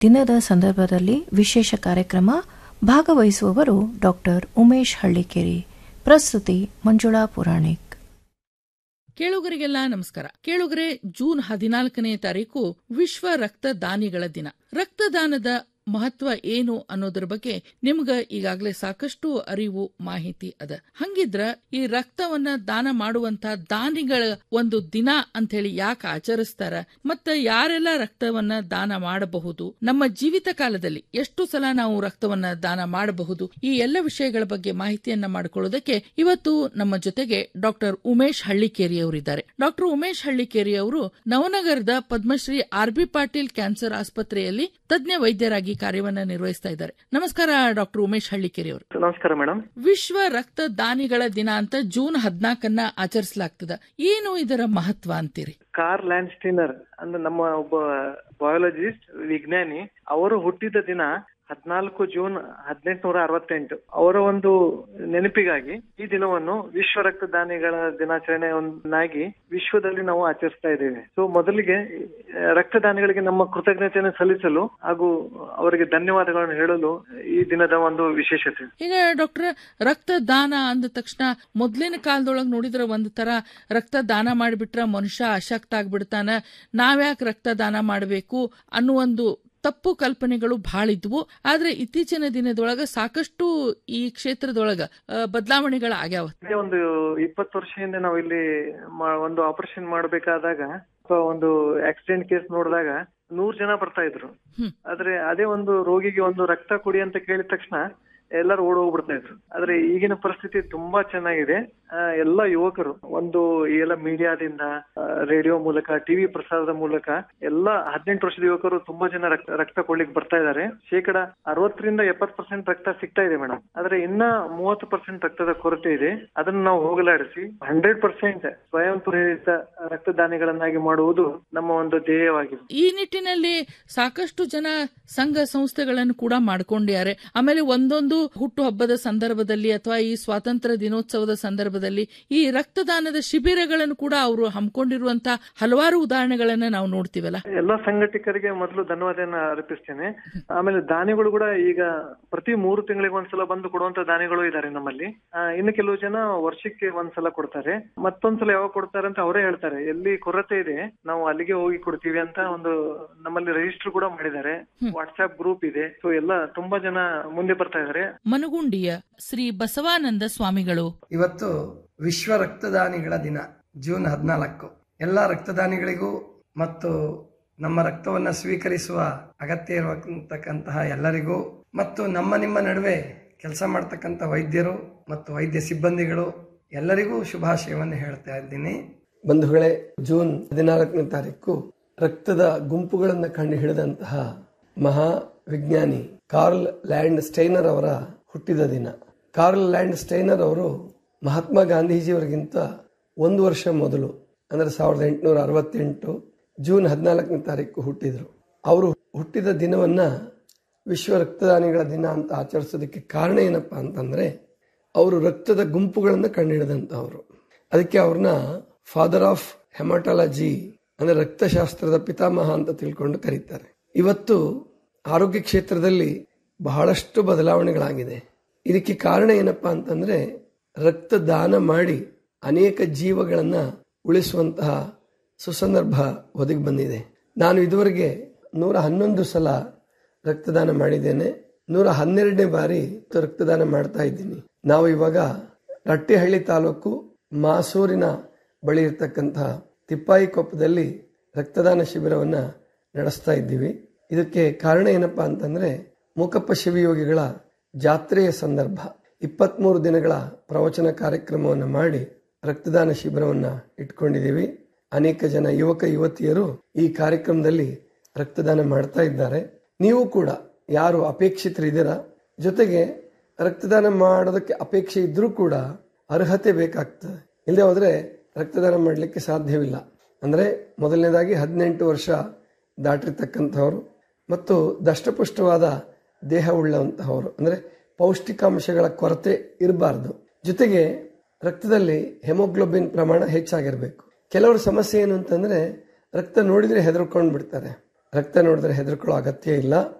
ದಿನದ ಸಂದರ್ಭದಲ್ಲಿ ವಿಶೇಷ ಕಾರ್ಯಕ್ರಮ ಭಾಗವಹಿಸುವವರು ಡಾಕ್ಟರ್ ಉಮೇಶ್ ಹಳ್ಳಿಕೇರಿ ಪ್ರಸ್ತುತಿ ಮಂಜುಳಾ ಪುರಾಣಿಕ್ ಕೇಳುಗರಿಗೆಲ್ಲ ನಮಸ್ಕಾರ ಕೇಳುಗರೆ ಜೂನ್ ಹದಿನಾಲ್ಕನೇ ತಾರೀಕು ವಿಶ್ವ ರಕ್ತದಾನಿಗಳ ದಿನ ರಕ್ತದಾನದ ಮಹತ್ವ ಏನು ಅನ್ನೋದ್ರ ಬಗ್ಗೆ ನಿಮ್ಗ ಈಗಾಗಲೇ ಸಾಕಷ್ಟು ಅರಿವು ಮಾಹಿತಿ ಅದ ಹಂಗಿದ್ರ ಈ ರಕ್ತವನ್ನ ದಾನ ಮಾಡುವಂತ ದಾನಿಗಳ ಒಂದು ದಿನ ಅಂತ ಹೇಳಿ ಯಾಕೆ ಆಚರಿಸ್ತಾರ ಮತ್ತ ಯಾರೆಲ್ಲ ರಕ್ತವನ್ನ ದಾನ ಮಾಡಬಹುದು ನಮ್ಮ ಜೀವಿತ ಕಾಲದಲ್ಲಿ ಎಷ್ಟು ಸಲ ನಾವು ರಕ್ತವನ್ನ ದಾನ ಮಾಡಬಹುದು ಈ ಎಲ್ಲ ವಿಷಯಗಳ ಬಗ್ಗೆ ಮಾಹಿತಿಯನ್ನ ಮಾಡಿಕೊಳ್ಳೋದಕ್ಕೆ ಇವತ್ತು ನಮ್ಮ ಜೊತೆಗೆ ಡಾಕ್ಟರ್ ಉಮೇಶ್ ಹಳ್ಳಿಕೇರಿ ಅವರಿದ್ದಾರೆ ಡಾಕ್ಟರ್ ಉಮೇಶ್ ಹಳ್ಳಿಕೇರಿ ಅವರು ನವನಗರದ Padmashri R B Patil cancer ಆಸ್ಪತ್ರೆಯಲ್ಲಿ ತಜ್ಞ ವೈದ್ಯರಾಗಿ ಕಾರ್ಯವನ್ನ ನಿರ್ವಹಿಸ್ತಾ ಇದ್ದಾರೆ ನಮಸ್ಕಾರ ಡಾಕ್ಟರ್ ಉಮೇಶ್ ಹಳ್ಳಿಕೇರಿ ಅವರು ನಮಸ್ಕಾರ ಮೇಡಮ್ ವಿಶ್ವ ರಕ್ತದಾನಿಗಳ ದಿನ ಅಂತ ಜೂನ್ ಹದಿನಾಲ್ಕನ್ನ ಆಚರಿಸಲಾಗ್ತದ ಏನು ಇದರ ಮಹತ್ವ ಅಂತೀರಿ ಕಾರ್ ಲ್ಯಾಂಡ್ ಸ್ಟೀನರ್ ಅಂದ್ರೆ ನಮ್ಮ ಒಬ್ಬ ಬಯಾಲಜಿಸ್ಟ್ ವಿಜ್ಞಾನಿ ಅವರು ಹುಟ್ಟಿದ ದಿನ ಹದಿನಾಲ್ಕು ಜೂನ್ ಹದಿನೆಂಟುನೂರ ಅರವತ್ತೆಂಟು ಅವರ ಒಂದು ನೆನಪಿಗಾಗಿ ಈ ದಿನವನ್ನು ವಿಶ್ವ ರಕ್ತದಾನಿಗಳ ದಿನಾಚರಣೆಯನ್ನಾಗಿ ವಿಶ್ವದಲ್ಲಿ ನಾವು ಆಚರಿಸ್ತಾ ಇದ್ದೇವೆ ಸೊ ಮೊದಲಿಗೆ ಆ, ರಕ್ತದಾನಿಗಳಿಗೆ ನಮ್ಮ ಕೃತಜ್ಞತೆಯನ್ನು ಸಲ್ಲಿಸಲು ಹಾಗೂ ಅವರಿಗೆ ಧನ್ಯವಾದಗಳನ್ನು ಹೇಳಲು ಈ ದಿನದ ಒಂದು ವಿಶೇಷತೆ ಈಗ ಡಾಕ್ಟರ್ ರಕ್ತದಾನ ಅಂದ ತಕ್ಷಣ ಮೊದ್ಲಿನ ಕಾಲದೊಳಗ್ ನೋಡಿದ್ರ ಒಂದ್ ತರ ರಕ್ತದಾನ ಮಾಡಿಬಿಟ್ರ ಮನುಷ್ಯ ಅಶಕ್ತ ಆಗ್ಬಿಡ್ತಾನ ನಾವ್ಯಾಕೆ ರಕ್ತದಾನ ಮಾಡಬೇಕು ಅನ್ನೋ ಒಂದು ತಪ್ಪು ಕಲ್ಪನೆಗಳು ಬಹಳ ಇದ್ವು ಆದ್ರೆ ಇತ್ತೀಚಿನ ದಿನದೊಳಗ ಸಾಕಷ್ಟು ಈ ಕ್ಷೇತ್ರದೊಳಗ ಬದಲಾವಣೆಗಳು ಆಗ್ಯಾವ ಇದೇ ಒಂದು ಇಪ್ಪತ್ತು ವರ್ಷ ಹಿಂದೆ ನಾವು ಇಲ್ಲಿ ಮಾ- ಒಂದು ಆಪರೇಷನ್ ಮಾಡಬೇಕಾದಾಗ ಅಥವಾ ಒಂದು ಆಕ್ಸಿಡೆಂಟ್ ಕೇಸ್ ನೋಡಿದಾಗ ನೂರ್ ಜನ ಬರ್ತಾ ಇದ್ರು ಹ್ಮ್. ಆದ್ರೆ ಅದೇ ಒಂದು ರೋಗಿಗೆ ಒಂದು ರಕ್ತ ಕೊಡಿ ಅಂತ ಕೇಳಿದ ತಕ್ಷಣ ಎಲ್ಲರೂ ಓಡ್ ಹೋಗ್ಬಿಡ್ತಾ ಇದ್ರು ಆದ್ರೆ ಈಗಿನ ಪರಿಸ್ಥಿತಿ ತುಂಬಾ ಚೆನ್ನಾಗಿದೆ ಆ, ಎಲ್ಲ ಯುವಕರು ಒಂದು ಈ ಎಲ್ಲ ಮೀಡಿಯಾದಿಂದ ರೇಡಿಯೋ ಮೂಲಕ ಟಿವಿ ಪ್ರಸಾರದ ಮೂಲಕ ಎಲ್ಲ ಹದಿನೆಂಟು ವರ್ಷದ ಯುವಕರು ತುಂಬಾ ಜನ ರಕ್ತ ರಕ್ತ ಕೊಡ್ಲಿಕ್ಕೆ ಬರ್ತಾ ಇದ್ದಾರೆ ಶೇಕಡ ಅರವತ್ತರಿಂದ ಎಪ್ಪತ್ತು ಪರ್ಸೆಂಟ್ ರಕ್ತ ಸಿಗ್ತಾ ಇದೆ ಮೇಡಮ್ ಆದ್ರೆ ಇನ್ನ ಮೂವತ್ತು ಪರ್ಸೆಂಟ್ ರಕ್ತದ ಕೊರತೆ ಇದೆ ಅದನ್ನು ನಾವು ಹೋಗಲಾಡಿಸಿ ಹಂಡ್ರೆಡ್ ಪರ್ಸೆಂಟ್ ಸ್ವಯಂ ಪ್ರೇರಿತ ರಕ್ತದಾನಿಗಳನ್ನಾಗಿ ಮಾಡುವುದು ನಮ್ಮ ಒಂದು ಧ್ಯೇಯವಾಗಿದೆ ಈ ನಿಟ್ಟಿನಲ್ಲಿ ಸಾಕಷ್ಟು ಜನ ಸಂಘ ಸಂಸ್ಥೆಗಳನ್ನು ಕೂಡ ಮಾಡ್ಕೊಂಡಿದ್ದಾರೆ ಆಮೇಲೆ ಒಂದೊಂದು ಹುಟ್ಟು ಹಬ್ಬದ ಸಂದರ್ಭದಲ್ಲಿ ಅಥವಾ ಈ ಸ್ವಾತಂತ್ರ್ಯ ದಿನೋತ್ಸವದ ಸಂದರ್ಭದಲ್ಲಿ ಈ ರಕ್ತದಾನದ ಶಿಬಿರಗಳನ್ನು ಕೂಡ ಅವರು ಹಮ್ಮಿಕೊಂಡಿರುವಂತ ಹಲವಾರು ಉದಾಹರಣೆಗಳನ್ನ ನಾವು ನೋಡ್ತೀವಲ್ಲ ಎಲ್ಲ ಸಂಘಟಕರಿಗೆ ಮೊದಲು ಧನ್ಯವಾದನ ಅರ್ಪಿಸ್ತೇನೆ ಆಮೇಲೆ ದಾನಿಗಳು ಕೂಡ ಈಗ ಪ್ರತಿ ಮೂರು ತಿಂಗಳಿಗೆ ಒಂದ್ಸಲ ಬಂದು ಕೊಡುವಂತ ದಾನಿಗಳು ಇದ್ದಾರೆ ನಮ್ಮಲ್ಲಿ ಆ, ಇನ್ನು ಕೆಲವು ಜನ ವರ್ಷಕ್ಕೆ ಒಂದ್ಸಲ ಕೊಡ್ತಾರೆ ಮತ್ತೊಂದ್ಸಲ ಯಾವಾಗ ಕೊಡ್ತಾರೆ ಅಂತ ಅವರೇ ಹೇಳ್ತಾರೆ ಎಲ್ಲಿ ಕೊರತೆ ಇದೆ ನಾವು ಅಲ್ಲಿಗೆ ಹೋಗಿ ಕೊಡ್ತೀವಿ ಅಂತ ಒಂದು ನಮ್ಮಲ್ಲಿ ರಿಜಿಸ್ಟರ್ ಕೂಡ ಮಾಡಿದ್ದಾರೆ ವಾಟ್ಸ್ಆಪ್ ಗ್ರೂಪ್ ಇದೆ ಸೊ ಎಲ್ಲ ತುಂಬಾ ಜನ ಮುಂದೆ ಬರ್ತಾ ಇದಾರೆ ಮನಗುಂಡಿಯ ಶ್ರೀ ಬಸವಾನಂದ ಸ್ವಾಮಿಗಳು ಇವತ್ತು ವಿಶ್ವ ರಕ್ತದಾನಿಗಳ ದಿನ ಜೂನ್ ಹದಿನಾಲ್ಕು ಎಲ್ಲ ರಕ್ತದಾನಿಗಳಿಗೂ ಮತ್ತು ನಮ್ಮ ರಕ್ತವನ್ನು ಸ್ವೀಕರಿಸುವ ಅಗತ್ಯ ಇರತಕ್ಕಂತಹ ಎಲ್ಲರಿಗೂ ಮತ್ತು ನಮ್ಮ ನಿಮ್ಮ ನಡುವೆ ಕೆಲಸ ಮಾಡ್ತಕ್ಕಂಥ ವೈದ್ಯರು ಮತ್ತು ವೈದ್ಯ ಸಿಬ್ಬಂದಿಗಳು ಎಲ್ಲರಿಗೂ ಶುಭಾಶಯವನ್ನು ಹೇಳ್ತಾ ಇದ್ದೀನಿ ಬಂಧುಗಳೇ ಜೂನ್ ಹದಿನಾಲ್ಕನೇ ತಾರೀಕು ರಕ್ತದ ಗುಂಪುಗಳನ್ನು ಕಂಡು ಹಿಡಿದಂತಹ ಮಹಾ ವಿಜ್ಞಾನಿ ಕಾರ್ಲ್ ಲ್ಯಾಂಡ್ ಸ್ಟೈನರ್ ಅವರ ಹುಟ್ಟಿದ ದಿನ ಕಾರ್ಲ್ ಲ್ಯಾಂಡ್ ಸ್ಟೈನರ್ ಅವರು ಮಹಾತ್ಮ ಗಾಂಧೀಜಿಯವರಿಗಿಂತ ಒಂದು ವರ್ಷ ಮೊದಲು ಅಂದ್ರೆ ಸಾವಿರದ ಎಂಟುನೂರ ಅರವತ್ತೆಂಟು ಜೂನ್ ಹದಿನಾಲ್ಕನೇ ತಾರೀಕು ಹುಟ್ಟಿದ್ರು ಅವರು ಹುಟ್ಟಿದ ದಿನವನ್ನ ವಿಶ್ವ ರಕ್ತದಾನಿಗಳ ದಿನ ಅಂತ ಆಚರಿಸೋದಕ್ಕೆ ಕಾರಣ ಏನಪ್ಪಾ ಅಂತಂದ್ರೆ ಅವರು ರಕ್ತದ ಗುಂಪುಗಳನ್ನು ಕಂಡುಹಿಡಿದಂತವರು ಅದಕ್ಕೆ ಅವ್ರನ್ನ ಫಾದರ್ ಆಫ್ ಹೆಮಟಾಲಜಿ ಅಂದ್ರೆ ರಕ್ತಶಾಸ್ತ್ರದ ಪಿತಾಮಹ ಅಂತ ತಿಳ್ಕೊಂಡು ಕರೀತಾರೆ ಇವತ್ತು ಆರೋಗ್ಯ ಕ್ಷೇತ್ರದಲ್ಲಿ ಬಹಳಷ್ಟು ಬದಲಾವಣೆಗಳಾಗಿದೆ ಇದಕ್ಕೆ ಕಾರಣ ಏನಪ್ಪಾ ಅಂತಂದ್ರೆ ರಕ್ತದಾನ ಮಾಡಿ ಅನೇಕ ಜೀವಗಳನ್ನ ಉಳಿಸುವಂತಹ ಸುಸಂದರ್ಭ ಒದಗಿ ಬಂದಿದೆ ನಾನು ಇದುವರೆಗೆ ನೂರ ಹನ್ನೊಂದು ಸಲ ರಕ್ತದಾನ ಮಾಡಿದ್ದೇನೆ ನೂರ ಹನ್ನೆರಡನೇ ಬಾರಿ ರಕ್ತದಾನ ಮಾಡ್ತಾ ಇದ್ದೀನಿ ನಾವು ಇವಾಗ ರಟ್ಟಿಹಳ್ಳಿ ತಾಲೂಕು ಮಾಸೂರಿನ ಬಳಿ ಇರತಕ್ಕಂತಹ ತಿಪ್ಪಾಯಿ ಕೊಪ್ಪದಲ್ಲಿ ರಕ್ತದಾನ ಶಿಬಿರವನ್ನ ನಡೆಸ್ತಾ ಇದ್ದೀವಿ ಇದಕ್ಕೆ ಕಾರಣ ಏನಪ್ಪಾ ಅಂತಂದ್ರೆ ಮೂಕಪ್ಪ ಶಿವಯೋಗಿಗಳ ಜಾತ್ರೆಯ ಸಂದರ್ಭ ಇಪ್ಪತ್ಮೂರು ದಿನಗಳ ಪ್ರವಚನ ಕಾರ್ಯಕ್ರಮವನ್ನು ಮಾಡಿ ರಕ್ತದಾನ ಶಿಬಿರವನ್ನ ಇಟ್ಕೊಂಡಿದ್ದೀವಿ ಅನೇಕ ಜನ ಯುವಕ ಯುವತಿಯರು ಈ ಕಾರ್ಯಕ್ರಮದಲ್ಲಿ ರಕ್ತದಾನ ಮಾಡ್ತಾ ಇದ್ದಾರೆ ನೀವು ಕೂಡ ಯಾರು ಅಪೇಕ್ಷಿತರಿದ್ದೀರಾ ಜೊತೆಗೆ ರಕ್ತದಾನ ಮಾಡೋದಕ್ಕೆ ಅಪೇಕ್ಷೆ ಇದ್ರೂ ಕೂಡ ಅರ್ಹತೆ ಬೇಕಾಗ್ತದೆ ಇಲ್ಲದೆ ಹೋದ್ರೆ ರಕ್ತದಾನ ಮಾಡಲಿಕ್ಕೆ ಸಾಧ್ಯವಿಲ್ಲ ಅಂದ್ರೆ ಮೊದಲನೇದಾಗಿ ಹದಿನೆಂಟು ವರ್ಷ ದಾಟಿರ್ತಕ್ಕಂಥವ್ರು ಮತ್ತು ದಷ್ಟಪುಷ್ಟವಾದ ದೇಹ ಉಳ್ಳಂತಹವರು ಅಂದ್ರೆ ಪೌಷ್ಟಿಕಾಂಶಗಳ ಕೊರತೆ ಇರಬಾರ್ದು ಜೊತೆಗೆ ರಕ್ತದಲ್ಲಿ ಹೆಮೋಗ್ಲೋಬಿನ್ ಪ್ರಮಾಣ ಹೆಚ್ಚಾಗಿರ್ಬೇಕು ಕೆಲವರ ಸಮಸ್ಯೆ ಏನು ಅಂತಂದ್ರೆ ರಕ್ತ ನೋಡಿದ್ರೆ ಹೆದರ್ಕೊಂಡು ಬಿಡ್ತಾರೆ ರಕ್ತ ನೋಡಿದ್ರೆ ಹೆದರ್ಕೊಳ್ಳೋ ಅಗತ್ಯ ಇಲ್ಲ